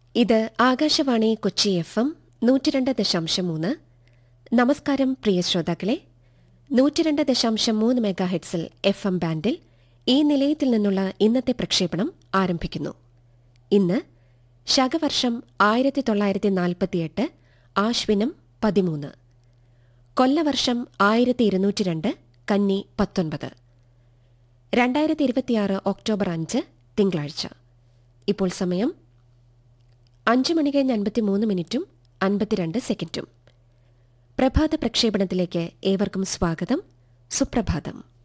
ഇത് ആകാശവാണി കൊച്ചി എഫ് എം നൂറ്റിരണ്ട് ദശാംശം മൂന്ന് നമസ്കാരം പ്രിയ ശ്രോതാക്കളെ നൂറ്റിരണ്ട് ദശാംശം മൂന്ന് മെഗാഹെഡ്സിൽ എഫ് എം ബാൻഡിൽ ഈ നിലയത്തിൽ നിന്നുള്ള ഇന്നത്തെ പ്രക്ഷേപണം ആരംഭിക്കുന്നു ഇന്ന് ശകവർഷം ആയിരത്തി തൊള്ളായിരത്തി നാൽപ്പത്തിയെട്ട് ആശ്വിനം പതിമൂന്ന് കൊല്ലവർഷം ആയിരത്തി ഇരുന്നൂറ്റി രണ്ട് കന്നി പത്തൊൻപത് രണ്ടായിരത്തി ഇരുപത്തിയാറ് ഒക്ടോബർ അഞ്ച് തിങ്കളാഴ്ച ഇപ്പോൾ സമയം അഞ്ച് മണി കഴിഞ്ഞ് അൻപത്തിമൂന്ന് മിനിറ്റും അൻപത്തിരണ്ട് സെക്കൻഡും പ്രഭാത പ്രക്ഷേപണത്തിലേക്ക് ഏവർക്കും സ്വാഗതം സുപ്രഭാതം